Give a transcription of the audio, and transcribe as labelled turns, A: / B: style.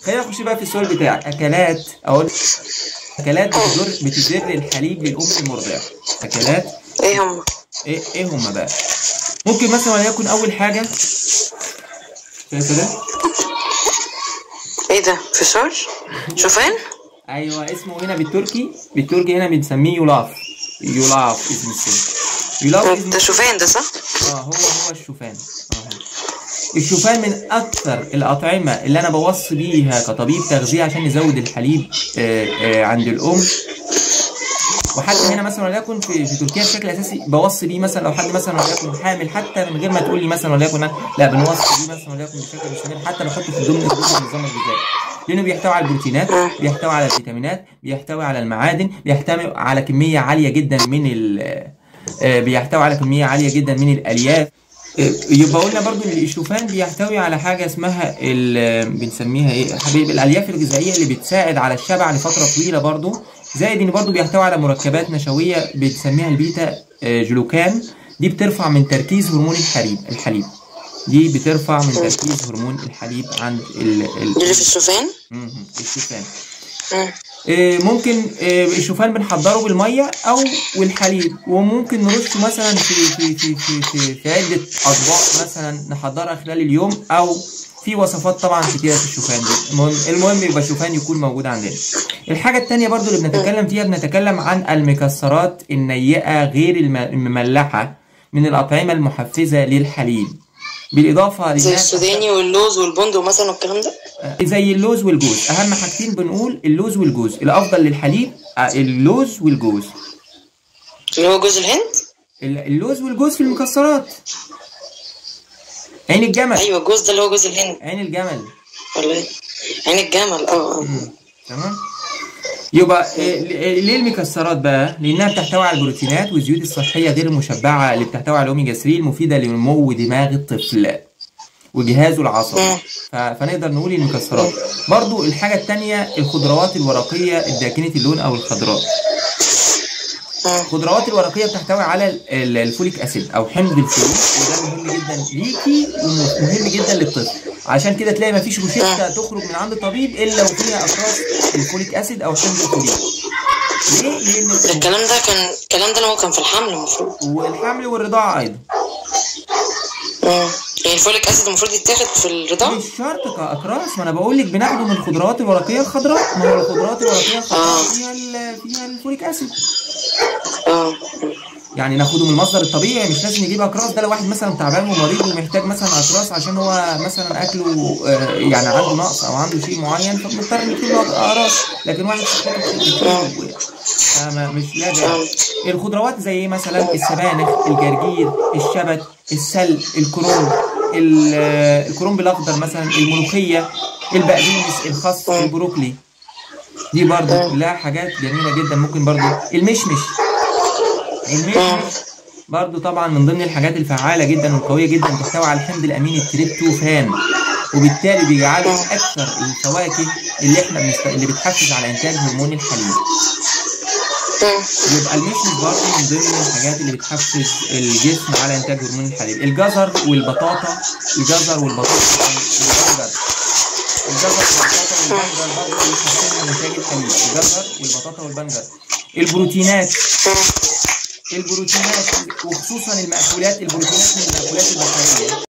A: خلينا نخش بقى في السؤال بتاعك اكلات اقول اكلات بتضر بتدر الحليب للام المرضعه اكلات
B: ايه هم
A: ايه ايه هما بقى ممكن مثلا وليكن اول حاجه شايف ده
B: ايه ده فشار شوفان
A: ايوه اسمه هنا بالتركي بالتركي هنا بنسميه يولاف يولاف اسم السن يولاف اسم
B: ده شوفان ده صح
A: اه هو هو الشوفان اه الشوفان من اكثر الاطعمه اللي انا بوصي بيها كطبيب تغذيه عشان نزود الحليب آه آه عند الام وحتى هنا مثلا وليكن في, في تركيا بشكل اساسي بوصي بيه مثلا لو حد مثلا وليكن حامل حتى من غير ما تقول لي مثلا وليكن لا بنوصي بيه مثلا وليكن بشكل مستمر حتى نحطه في ضمن ضمن النظام الغذائي لانه بيحتوي على البروتينات بيحتوي على الفيتامينات بيحتوي على المعادن بيحتوي على كميه عاليه جدا من ال آه، بيحتوي على كميه عاليه جدا من الالياف آه، يبقى قلنا برضو ان الشوفان بيحتوي على حاجه اسمها ال- بنسميها ايه يا حبيبي الالياف الغذائيه اللي بتساعد على الشبع لفتره طويله برضو زائد ان برضو بيحتوي على مركبات نشويه بنسميها البيتا آه، جلوكان دي بترفع من تركيز هرمون الحليب الحليب دي بترفع من تركيز هرمون الحليب عند ال ال
B: دي اللي في الشوفان
A: مهم. الشوفان
B: مم.
A: آه، ممكن آه، الشوفان بنحضره بالميه او والحليب وممكن نرشه مثلا في في في في في, في عده اطباق مثلا نحضرها خلال اليوم او في وصفات طبعا كتيره في الشوفان دي المهم المهم يبقى الشوفان يكون موجود عندنا الحاجه التانية برضو اللي بنتكلم فيها بنتكلم عن المكسرات النيئه غير الم- المملحه من الاطعمه المحفزه للحليب بالاضافه
B: زي
A: لأنها
B: السوداني واللوز والبندق مثلا والكلام ده
A: زي اللوز والجوز اهم حاجتين بنقول اللوز والجوز الافضل للحليب آه، اللوز والجوز
B: اللي هو جوز الهند
A: ال- اللوز والجوز في المكسرات عين الجمل
B: ايوه الجوز ده اللي هو جوز الهند
A: عين الجمل
B: ولا ايه عين الجمل اه آه.
A: تمام يبقى آه، ل- ليه المكسرات بقى؟ لأنها بتحتوي على البروتينات والزيوت الصحية غير المشبعة اللي بتحتوي على الأوميجا 3 المفيدة لنمو دماغ الطفل وجهازه العصبي
B: مم.
A: ف- فنقدر نقول المكسرات برضو الحاجة التانية الخضروات الورقية الداكنة اللون أو الخضراء
B: مم.
A: الخضروات الورقيه بتحتوي على ال- ال- الفوليك اسيد او حمض الفوليك وده مهم جدا ليكي ومهم جدا للطفل عشان كده تلاقي مفيش روشته تخرج من عند الطبيب الا وفيها اقراص الفوليك اسيد او حمض الفوليك ليه؟ لان
B: ده الكلام ده كان الكلام ده اللي هو كان في الحمل المفروض
A: والحمل والرضاعه ايضا
B: مم. يعني الفوليك اسيد المفروض يتاخد في الرضاعه
A: مش شرط كاقراص ما انا بقول لك بناخده من الخضروات الورقيه الخضراء ما هو الخضروات الورقيه الخضراء
B: آه.
A: فيها ال- فيها الفوليك اسيد
B: اه
A: يعني ناخده من المصدر الطبيعي مش لازم نجيب اقراص ده لو واحد مثلا تعبان ومريض ومحتاج مثلا اقراص عشان هو مثلا اكله آه، يعني عنده نقص او عنده شيء معين فبنضطر نكتب له اقراص لكن واحد صحته بتكتب- فما- مش لا داعي الخضروات زي ايه مثلا السبانخ الجرجير الشبت السل الكرنب ال- آه، الكرنب الاخضر مثلا الملوخيه البقدونس الخس البروكلي دي برضو كلها حاجات جميله جدا ممكن برضو المشمش المشمش برضو طبعا من ضمن الحاجات الفعالة جدا والقوية جدا تحتوي على الحمض الأمين التريبتوفان وبالتالي بيجعله أكثر الفواكه اللي احنا بنست... اللي بتحفز على إنتاج هرمون الحليب
B: مم.
A: يبقى المشمش برضو من ضمن الحاجات اللي بتحفز الجسم على إنتاج هرمون الحليب الجزر والبطاطا الجزر والبطاطا والبنجر الجزر والبطاطا والبنجر برضو بيحسنوا من إنتاج الحليب الجزر والبطاطا والبنجر البروتينات البروتينات وخصوصا المأكولات البروتينات من المأكولات البحرية